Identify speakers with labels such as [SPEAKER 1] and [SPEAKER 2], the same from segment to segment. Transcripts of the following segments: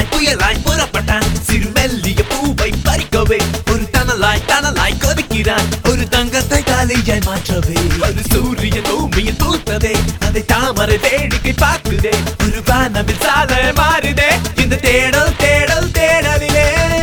[SPEAKER 1] புயலாய் புறப்பட்டான் சிறு மெல்லிய பூவை பறிக்கவே ஒரு தனலாய் தனலாய் கொதிக்கிறான் ஒரு தங்கத்தை காலையாய் மாற்றவே ஒரு சூரியன் பூமியில் பூத்ததே அதை தாமரை வேடிக்கை பார்க்குதே ஒரு வானவில் சாலை மாறுதே இந்த தேடல் தேடல் தேடலிலே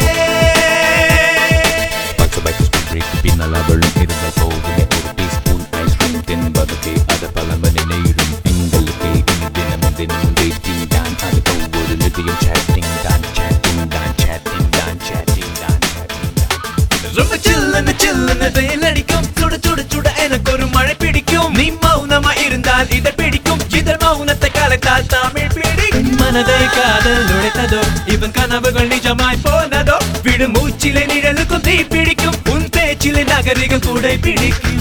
[SPEAKER 2] பச்சை பைக்கு ஸ்பீட் பின்னால் அவளும் இருந்த போதுமே ஒரு டீஸ்பூன் ஐஸ்கிரீம் தின்பதற்கு அது பல மணி நேரம் எங்களுக்கு இனி தினமும் தினமும் டேட்டிங் தான் அது ஒவ்வொரு நிதியும் சேட்டிங் தான் சேட்டிங் தான் சேட்டிங் தான் சேட்டிங் தான் சேட்டிங் தான்
[SPEAKER 1] ரொம்ப சில்லுன்னு சில்லுன்னு வெயில் அடிக்கும் சுட சுட சுட எனக்கு ஒரு மழை பிடிக்கும் நீ மௌனமா இருந்தால் இதை பிடிக்கும் இதழ் மௌனத்தை கலைத்தால் தமிழ் பிடிக்கும் மனதை காதல் நுழைத்ததோ இவன் கனவுகள் நிஜமாய் போனதோ விடு மூச்சிலை நிழலுக்கும் தீ பிடிக்கும் உன் பேச்சிலை நகரிகள் கூட பிடிக்கும்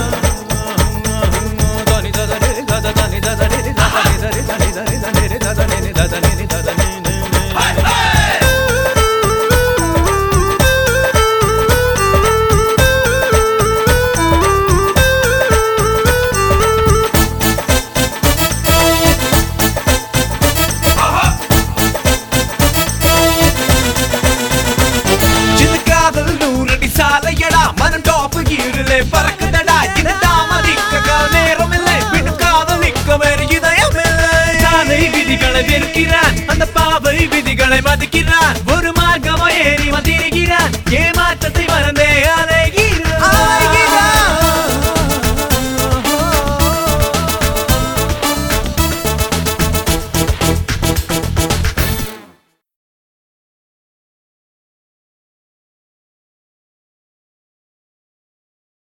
[SPEAKER 1] சின்ன காதல் நூறடி சாலையடா மனம் டாப்பு இருளே பறக்குதடா இந்த தாமதிக்க நேரம் இல்லை விட்டு காதலிக்க வேறு இதயம் இல்லை சாலை விதிகளை வெறுக்கிறான் அந்த பாவை விதிகளை மதிக்கிறான் ஒரு மார்க்கமா ஏறி வந்திருக்கிறான் ஏமாற்றத்தை மறந்தே அதை